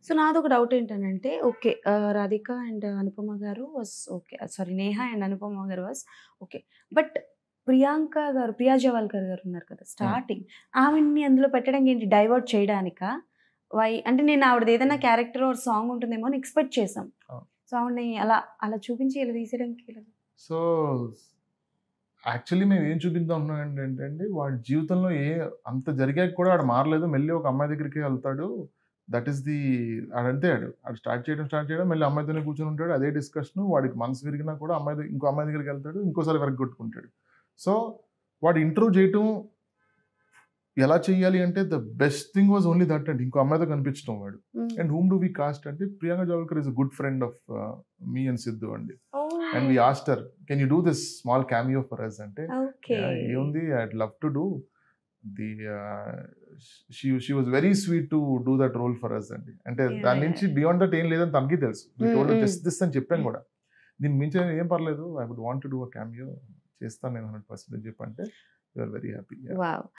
So నాది ఒక doubt ఏంటంటే ఓకే రాధిక అండ్ అనుపమ గారు was okay sorry Neha and Anupama గారు వాస్ ఓకే బట్ ప్రియాంక గారు ప్రియా జవాల్కర్ గారు ఉన్నారు కదా స్టార్టింగ్ ఆవిడ్ని అందులో పెట్టడానికి ఏంటి డైవర్ట్ చేయడానికా వై అంటే నేను ఆవిడది ఏదైనా క్యారెక్టర్ ఆర్ సాంగ్ ఉంటుందేమో అని ఎక్స్పెక్ట్ చేసాం ఆ. సో ఆవిడని అలా అలా చూపించి ఇలా తీసేయడానికి ఇలా సో యాక్చువల్లీ మేము ఏం చూపిద్దాం అనుకున్నాం ఏంటంటే వాడి జీవితంలో ఏ అంత జరిగాక కూడా ఆడు మారలేదు మళ్ళీ ఒక అమ్మాయి దగ్గరికి వెళ్తాడు దట్ ఈస్ ది ఆడంతే ఆడు ఆడు స్టార్ట్ చేయడం స్టార్ట్ చేయడం మళ్ళీ అమ్మాయితోనే కూర్చొని ఉంటాడు అదే డిస్కషన్ వాడికి మనసు విరిగినా కూడా అమ్మాయి దగ్గర- ఇంకో అమ్మాయి దగ్గరికి వెళ్తాడు ఇంకోసారి వెనక్కి కొట్టుకుంటాడు సో వాడు ఇంటర్వ్యూ చేయటం ఎలా చెయ్యాలి అంటే the best thing was only that అండి ఇంకో అమ్మాయితో కనిపించడం వాడు and whom do we cast అంటే Priyanka Jawalkar is a good friend of me and Siddhu అండి and we asked her can you do this small cameo for us అంటే ఓకే "Yeah, ఏముంది I'd love to do the she she was very sweet to do that role for us అండి అంటే Yeah, దాని yeah. నుంచి beyond that ఏం లేదని తనకి తెలుసు Mm, mm. జస్ట్ దిస్ అని చెప్పాను కూడా దీని మించి ఏం పర్లేదు I would want to do a cameo చేస్తాను నేను హండ్రెడ్ పర్సెంట్ చెప్పంటే you are very happy wow